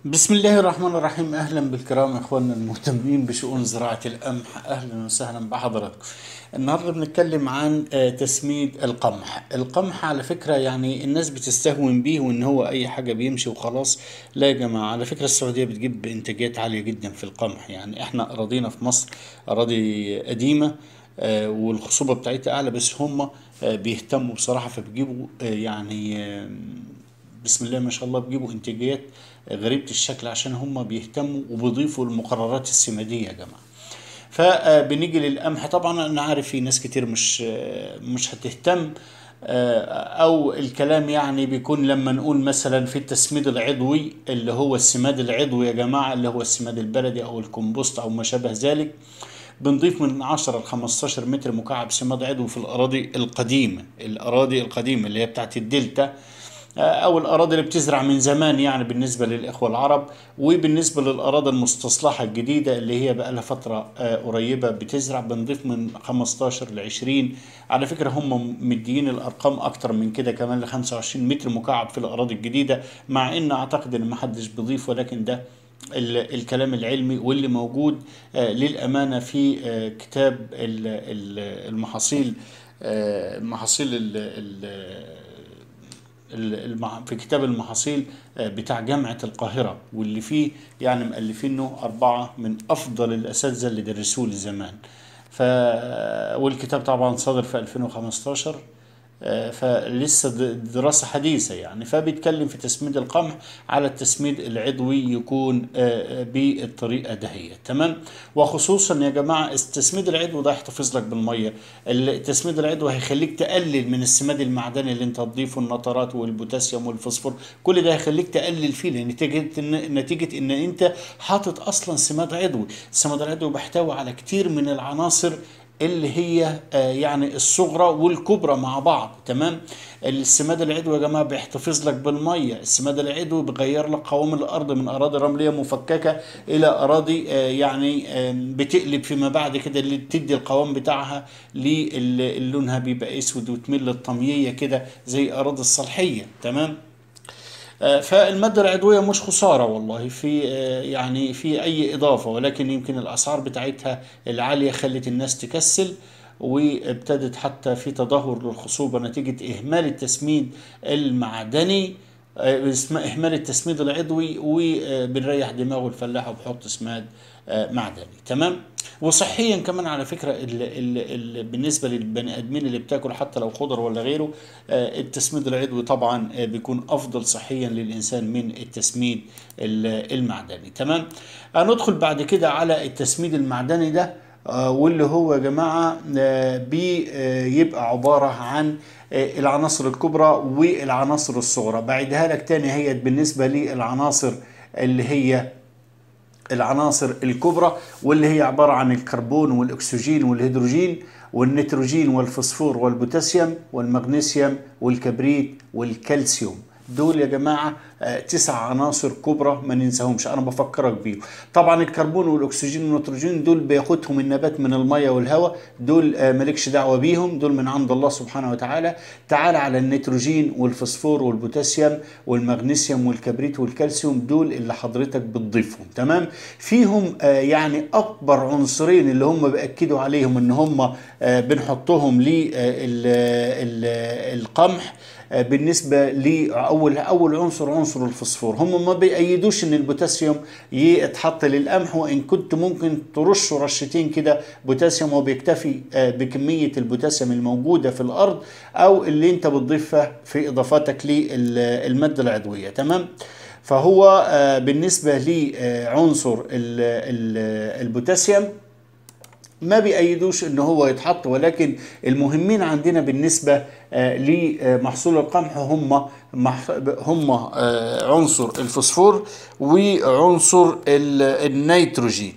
بسم الله الرحمن الرحيم اهلا بالكرام اخواننا المهتمين بشؤون زراعه القمح اهلا وسهلا بحضراتكم النهارده بنتكلم عن آه، تسميد القمح القمح على فكره يعني الناس بتستهون بيه وان هو اي حاجه بيمشي وخلاص لا يا جماعه على فكره السعوديه بتجيب انتاجات عاليه جدا في القمح يعني احنا اراضينا في مصر اراضي قديمه آه، والخصوبه بتاعتها اعلى بس هم آه، بيهتموا بصراحه فبيجيبوا آه، يعني آه، بسم الله ما شاء الله بيجيبوا انتاجيات غريبة الشكل عشان هم بيهتموا وبيضيفوا المقررات السمادية يا جماعة فبنيجي للقمح طبعا انا عارف في ناس كتير مش مش هتهتم او الكلام يعني بيكون لما نقول مثلا في التسميد العضوي اللي هو السماد العضوي يا جماعة اللي هو السماد البلدي او الكمبوست او ما شابه ذلك بنضيف من 10 ل 15 متر مكعب سماد عضوي في الاراضي القديمه الاراضي القديمه اللي هي بتاعت الدلتا او الاراضي اللي بتزرع من زمان يعني بالنسبه للاخوه العرب وبالنسبه للاراضي المستصلحه الجديده اللي هي بقى لها فتره آه، قريبه بتزرع بنضيف من 15 ل 20 على فكره هم مديين الارقام اكتر من كده كمان ل 25 متر مكعب في الاراضي الجديده مع ان اعتقد ان ما حدش بيضيف ولكن ده ال- الكلام العلمي واللي موجود آه، للامانه في آه، كتاب ال- ال- المحاصيل آه، محاصيل ال- ال- المع... في كتاب المحاصيل آه، بتاع جامعة القاهرة واللي فيه يعني مؤلفينه أربعة من أفضل الأساتذة اللي درسوه لزمان ف... والكتاب طبعا صادر في 2015 آه، فلسه د- دراسة حديثة يعني فبيتكلم في تسميد القمح على التسميد العضوي يكون آه، آه، بالطريقة دهية تمام وخصوصا يا جماعة التسميد العضوي ده يحتفظ لك بالمية التسميد العضوي هيخليك تقلل من السماد المعدني اللي انت هتضيفه النترات والبوتاسيوم والفوسفور كل ده هيخليك تقلل فيه لان نتيجة ان نتيجة ان انت حاطط اصلا سماد عضوي السماد العضوي بيحتوي على كتير من العناصر اللي هي آه، يعني الصغرى والكبرى مع بعض تمام السماد العضوي يا جماعه بيحتفظ لك بالميه السماد العضوي بيغير لك قوام الارض من اراضي رمليه مفككه الى اراضي آه، يعني آه، بتقلب فيما بعد كده اللي تدي القوام بتاعها اللي لونها بيبقى اسود وتميل للطمييه كده زي اراضي الصالحيه تمام آه، فالمادة العضوية مش خسارة والله في آه، يعني في أي إضافة ولكن يمكن الأسعار بتاعتها العالية خلت الناس تكسل وابتدت حتى في تدهور للخصوبة نتيجة إهمال التسميد المعدني آه، اسم- إهمال التسميد العضوي وبنريح دماغه الفلاح وبحط سماد آه، معدني تمام وصحيا كمان على فكرة ال ال ال بالنسبة للبني آدمين اللي بتاكل حتى لو خضر ولا غيره آه، التسميد العضوي طبعا آه، بيكون أفضل صحيا للإنسان من التسميد ال- المعدني تمام هندخل بعد كده على التسميد المعدني ده آه، واللي هو يا جماعة آه، بيبقى عبارة عن آه، العناصر الكبرى والعناصر الصغرى بعدها لك تاني هي بالنسبة للعناصر اللي هي العناصر الكبرى واللي هي عبارة عن الكربون والأكسجين والهيدروجين والنيتروجين والفوسفور والبوتاسيوم والمغنيسيوم والكبريت والكالسيوم دول يا جماعة آه، تسع عناصر كبرى ما ننساهمش أنا بفكرك بيهم طبعا الكربون والأكسجين والنيتروجين دول بياخدهم النبات من المية والهواء دول آه، مالكش دعوة بيهم دول من عند الله سبحانه وتعالى تعال على النيتروجين والفوسفور والبوتاسيوم والمغنيسيوم والكبريت والكالسيوم دول اللي حضرتك بتضيفهم تمام فيهم آه، يعني اكبر عنصرين اللي هم بياكدوا عليهم ان هم آه، بنحطهم للقمح بالنسبه لاول اول عنصر عنصر الفوسفور هم ما بيأيدوش ان البوتاسيوم يتحط للقمح وان كنت ممكن ترشوا رشتين كده بوتاسيوم وبيكتفي آه، بكميه البوتاسيوم الموجوده في الارض او اللي انت بتضيفها في اضافاتك للماده العضويه تمام فهو آه، بالنسبه لعنصر ال- ال- البوتاسيوم ما بيأيدوش ان هو يتحط ولكن المهمين عندنا بالنسبه آه، لمحصول القمح هم مح- هم آه، عنصر الفوسفور وعنصر ال- النيتروجين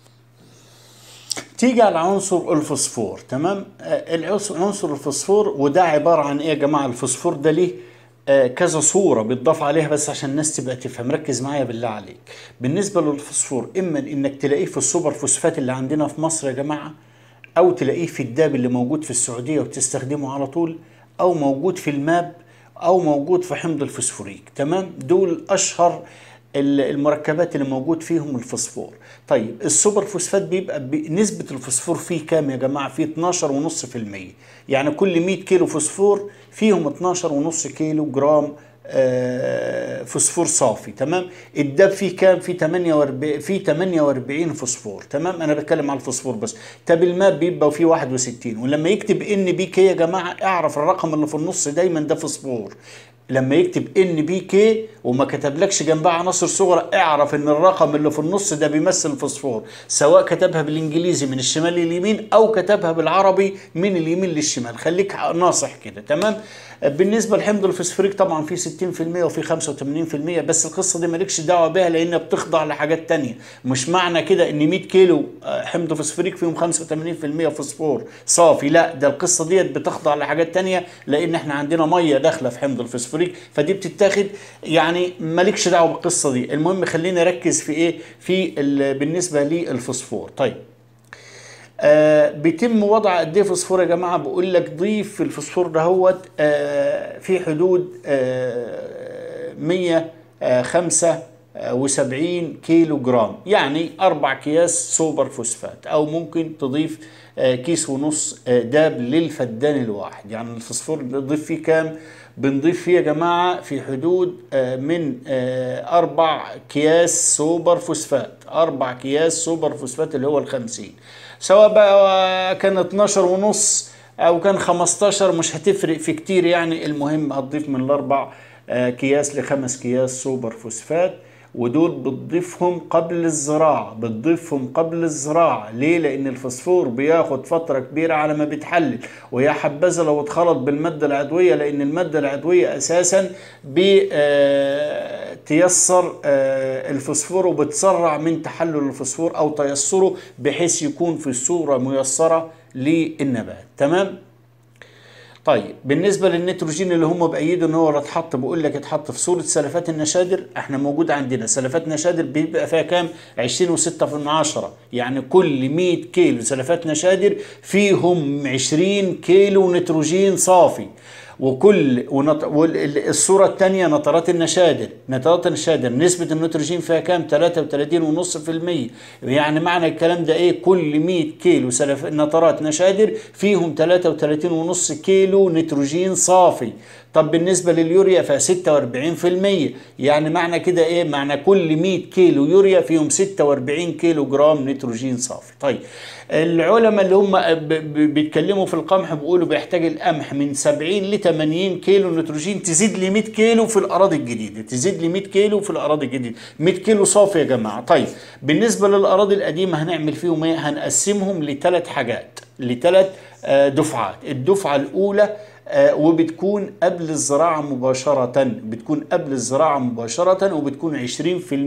تيجي على عنصر الفوسفور تمام آه، العنصر عنصر الفوسفور وده عباره عن ايه يا جماعه الفوسفور ده ليه آه، كذا صورة بيتضاف عليها بس عشان الناس تبقى تفهم ركز معايا بالله عليك بالنسبة للفوسفور إما إنك تلاقيه في السوبر فوسفات اللي عندنا في مصر يا جماعة أو تلاقيه في الداب اللي موجود في السعودية وتستخدمه على طول أو موجود في الماب او موجود في حمض الفوسفوريك تمام دول اشهر المركبات اللي موجود فيهم الفوسفور طيب السوبر فوسفات بيبقى نسبة الفوسفور فيه كام يا جماعة فيه 12.5% يعني كل 100 كيلو فوسفور فيهم 12.5 كيلو جرام آه فوسفور صافي تمام الدب فيه كام فيه 48 فيه 48 فوسفور تمام انا بتكلم على الفوسفور بس طب الماء بيبقى فيه 61 ولما يكتب ان بي كي يا جماعه اعرف الرقم اللي في النص دايما ده فوسفور لما يكتب ان بي كي وما كتبلكش جنبها عناصر صغرى اعرف ان الرقم اللي في النص ده بيمثل فوسفور سواء كتبها بالانجليزي من الشمال لليمين او كتبها بالعربي من اليمين للشمال خليك ناصح كده تمام بالنسبه لحمض الفوسفوريك طبعا في 60% وفي 85% بس القصه دي مالكش دعوه بيها لانها بتخضع لحاجات تانية مش معنى كده ان 100 كيلو حمض فوسفوريك فيهم 85% فوسفور صافي لا ده القصه ديت بتخضع لحاجات تانية لان احنا عندنا ميه داخله في حمض الفوسفوريك فدي بتتاخد يعني مالكش دعوه بالقصه دي المهم خلينا نركز في ايه في بالنسبه للفوسفور طيب آه بيتم وضع قد ايه فوسفور يا جماعه بقول لك ضيف الفوسفور دهوت آه في حدود آه 175 كيلو جرام يعني اربع اكياس سوبر فوسفات او ممكن تضيف آه كيس ونص آه داب للفدان الواحد يعني الفوسفور بنضيف فيه كام بنضيف فيه يا جماعه في حدود آه من آه اربع اكياس سوبر فوسفات اربع اكياس سوبر فوسفات اللي هو الخمسين سواء بقى كان 12 ونص او كان 15 مش هتفرق في كتير يعني المهم هتضيف من الاربع اكياس لخمس اكياس سوبر فوسفات ودول بتضيفهم قبل الزراعة بتضيفهم قبل الزراعة ليه؟ لأن الفوسفور بياخد فترة كبيرة على ما بيتحلل ويا حبذا لو اتخلط بالمادة العضوية لأن المادة العضوية أساسا بتيسر الفوسفور وبتسرع من تحلل الفوسفور أو تيسره بحيث يكون في صورة ميسرة للنبات تمام؟ طيب بالنسبه للنيتروجين اللي هم بايدوا ان هو اتحط بقول لك اتحط في صوره سلفات النشادر احنا موجود عندنا سلفات نشادر بيبقى فيها كام 20 و6 في المعاشرة يعني كل 100 كيلو سلفات نشادر فيهم 20 كيلو نيتروجين صافي وكل ونط... والصورة الثانية نطرات النشادر نطرات النشادر نسبة النيتروجين فيها كام 33.5% يعني معنى الكلام ده ايه كل 100 كيلو سلف... نطرات نشادر فيهم 33.5 كيلو نيتروجين صافي طب بالنسبة لليوريا ف 46% يعني معنى كده ايه معنى كل 100 كيلو يوريا فيهم 46 كيلو جرام نيتروجين صافي طيب العلماء اللي هم بيتكلموا في القمح بيقولوا بيحتاج القمح من 70 ل 80 كيلو نيتروجين تزيد ل 100 كيلو في الاراضي الجديده تزيد ل 100 كيلو في الاراضي الجديده 100 كيلو صافي يا جماعه طيب بالنسبه للاراضي القديمه هنعمل فيهم ايه هنقسمهم لثلاث حاجات لثلاث دفعات الدفعه الاولى وبتكون قبل الزراعة مباشرة بتكون قبل الزراعة مباشرة وبتكون 20%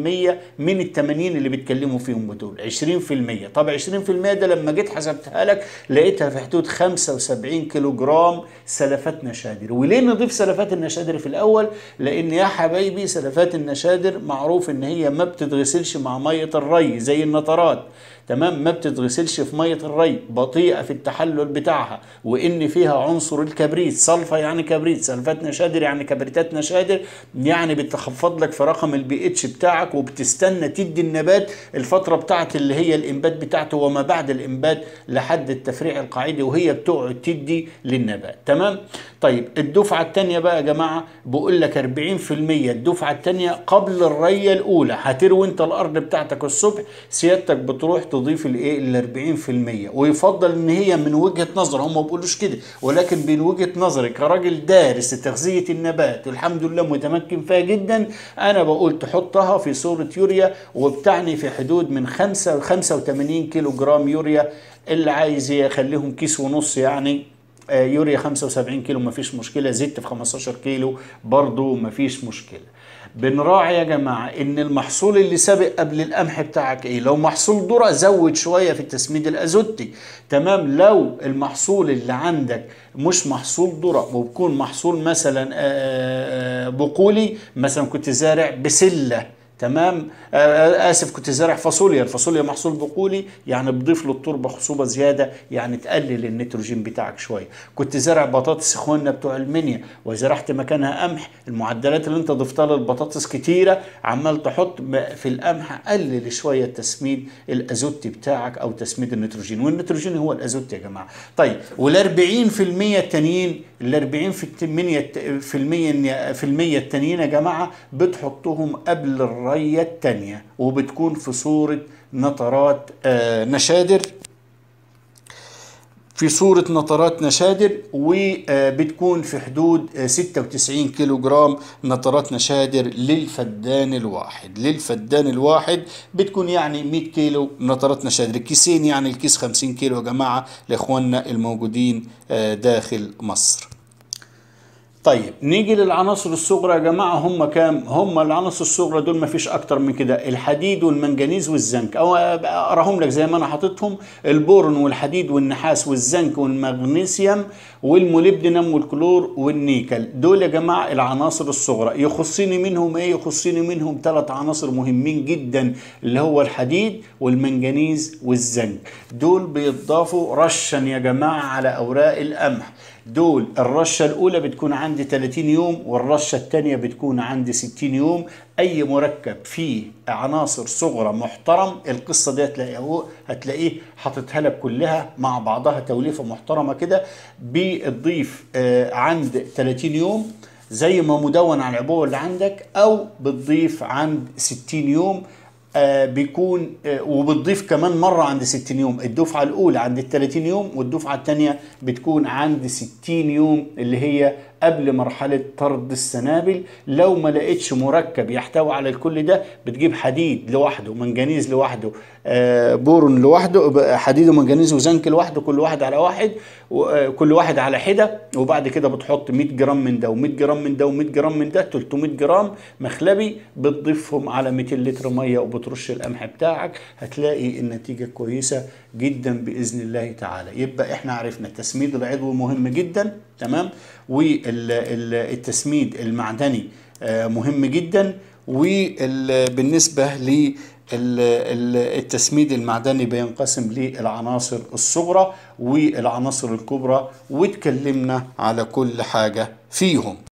من ال 80 اللي بيتكلموا فيهم بتقول 20% طب 20% ده لما جيت حسبتها لك لقيتها في حدود 75 كيلو جرام سلفات نشادر وليه نضيف سلفات النشادر في الأول لأن يا حبايبي سلفات النشادر معروف إن هي ما بتتغسلش مع مية الري زي النطرات تمام ما بتتغسلش في ميه الري بطيئه في التحلل بتاعها وان فيها عنصر الكبريت صلفه يعني كبريت سلفات نشادر يعني كبريتات نشادر يعني بتخفض لك في رقم البي اتش بتاعك وبتستنى تدي النبات الفتره بتاعت اللي هي الانبات بتاعته وما بعد الانبات لحد التفريع القاعدي وهي بتقعد تدي للنبات تمام طيب الدفعه الثانيه بقى يا جماعه بقول لك 40% الدفعه الثانيه قبل الريه الاولى هتروي انت الارض بتاعتك الصبح سيادتك بتروح تضيف الايه ال 40% ويفضل ان هي من وجهه نظر هم ما بيقولوش كده ولكن من وجهه نظري كراجل دارس تغذيه النبات والحمد لله متمكن فيها جدا انا بقول تحطها في صوره يوريا وبتعني في حدود من 5 ل 85 كيلو جرام يوريا اللي عايز يخليهم كيس ونص يعني يوريا 75 كيلو مفيش مشكله زدت في 15 كيلو برضو مفيش مشكله بنراعي يا جماعة ان المحصول اللي سابق قبل القمح بتاعك ايه لو محصول ذرة زود شوية في التسميد الازوتي تمام لو المحصول اللي عندك مش محصول ذرة وبكون محصول مثلا بقولي مثلا كنت زارع بسلة تمام آه اسف كنت زارع فاصوليا الفاصوليا محصول بقولي يعني بضيف للتربه خصوبه زياده يعني تقلل النيتروجين بتاعك شويه كنت زارع بطاطس اخواننا بتوع المنيا وزرعت مكانها قمح المعدلات اللي انت ضفتها للبطاطس كتيره عمال تحط في القمح قلل شويه تسميد الازوت بتاعك او تسميد النيتروجين والنيتروجين هو الازوت يا جماعه طيب وال 40% التانيين ال 40% في المية في المية التانيين يا جماعه بتحطهم قبل الريه التانيه وبتكون في صوره نطرات آه نشادر في صورة نطرات نشادر وبتكون في حدود 96 كيلو جرام نطرات نشادر للفدان الواحد للفدان الواحد بتكون يعني 100 كيلو نطرات نشادر كيسين يعني الكيس 50 كيلو يا جماعة لإخواننا الموجودين داخل مصر طيب نيجي للعناصر الصغرى يا جماعه هم كام؟ هم العناصر الصغرى دول ما فيش اكتر من كده الحديد والمنجنيز والزنك او اقراهم لك زي ما انا حاططهم البورن والحديد والنحاس والزنك والمغنيسيوم والموليبدينم والكلور والنيكل دول يا جماعه العناصر الصغرى يخصني منهم ايه؟ يخصني منهم ثلاث عناصر مهمين جدا اللي هو الحديد والمنجنيز والزنك دول بيتضافوا رشا يا جماعه على اوراق القمح دول الرشة الأولى بتكون عندي 30 يوم والرشة الثانية بتكون عندي 60 يوم أي مركب فيه عناصر صغرى محترم القصة دي هتلاقيه هتلاقيه حاططها لك كلها مع بعضها توليفة محترمة كده بتضيف عند 30 يوم زي ما مدون على العبوة اللي عندك أو بتضيف عند 60 يوم آه بيكون آه وبتضيف كمان مرة عند 60 يوم الدفعة الأولى عند ال 30 يوم والدفعة الثانية بتكون عند 60 يوم اللي هي قبل مرحلة طرد السنابل لو ما لقيتش مركب يحتوي على الكل ده بتجيب حديد لوحده منجنيز لوحده آه بورون لوحده حديد ومنجنيز وزنك لوحده كل واحد على واحد كل واحد على حدة وبعد كده بتحط 100 جرام من ده و100 جرام من ده و100 جرام من ده 300 جرام مخلبي بتضيفهم على 200 لتر مية وبترش القمح بتاعك هتلاقي النتيجة كويسة جدا بإذن الله تعالى يبقى احنا عرفنا التسميد العضوي مهم جدا تمام والتسميد المعدني مهم جدا وبالنسبة للتسميد المعدني بينقسم للعناصر الصغرى والعناصر الكبرى واتكلمنا على كل حاجة فيهم